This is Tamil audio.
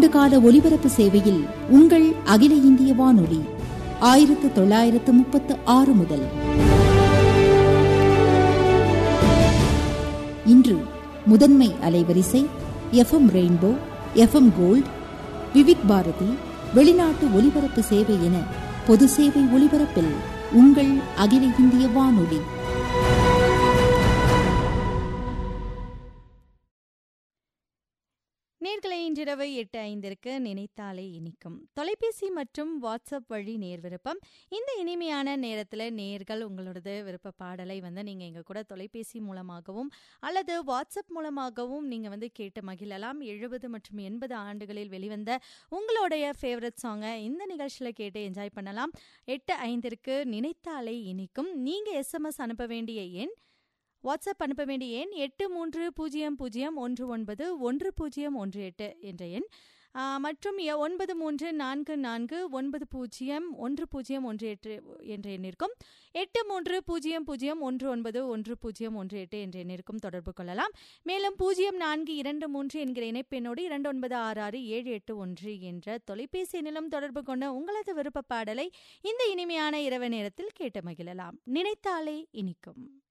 ஆண்டுகால ஒலிபரப்பு சேவையில் உங்கள் அகில இந்திய வானொலி ஆயிரத்து தொள்ளாயிரத்து முப்பத்து ஆறு முதல் இன்று முதன்மை அலைவரிசை FM rainbow FM gold Vividh Bharati வெளிநாட்டு ஒலிபரப்பு சேவை என பொது சேவை ஒலிபரப்பில் உங்கள் அகில இந்திய வானொலி நேர்களை இன்றிரவு எட்டு ஐந்திற்கு நினைத்தாலே இனிக்கும் தொலைபேசி மற்றும் வாட்ஸ்அப் வழி நேர் விருப்பம் இந்த இனிமையான நேரத்தில் நேர்கள் உங்களோடது விருப்ப பாடலை வந்து நீங்கள் எங்கள் கூட தொலைபேசி மூலமாகவும் அல்லது வாட்ஸ்அப் மூலமாகவும் நீங்கள் வந்து கேட்டு மகிழலாம் எழுபது மற்றும் எண்பது ஆண்டுகளில் வெளிவந்த உங்களுடைய ஃபேவரட் சாங்கை இந்த நிகழ்ச்சியில் கேட்டு என்ஜாய் பண்ணலாம் எட்டு ஐந்திற்கு நினைத்தாலே இனிக்கும் நீங்கள் எஸ்எம்எஸ் அனுப்ப வேண்டிய எண் வாட்ஸ்அப் அனுப்ப வேண்டிய எண் எட்டு மூன்று பூஜ்ஜியம் பூஜ்ஜியம் ஒன்று ஒன்பது ஒன்று பூஜ்ஜியம் ஒன்று எட்டு என்ற எண் ஆ, மற்றும் எ- ஒன்பது மூன்று நான்கு நான்கு ஒன்பது பூஜ்ஜியம் ஒன்று பூஜ்ஜியம் ஒன்று எட்டு என்ற எண்ணிற்கும் எட்டு மூன்று பூஜ்ஜியம் பூஜ்ஜியம் ஒன்று ஒன்பது ஒன்று பூஜ்ஜியம் ஒன்று எட்டு என்ற எண்ணிற்கும் தொடர்பு கொள்ளலாம் மேலும் பூஜ்ஜியம் நான்கு இரண்டு மூன்று என்கிற இணைப்பெண்ணோடு இரண்டு ஒன்பது ஆறு ஆறு ஏழு எட்டு ஒன்று என்ற தொலைபேசி எண்ணிலும் தொடர்பு கொண்ட உங்களது விருப்ப பாடலை இந்த இனிமையான இரவு நேரத்தில் கேட்டு மகிழலாம் நினைத்தாலே இனிக்கும்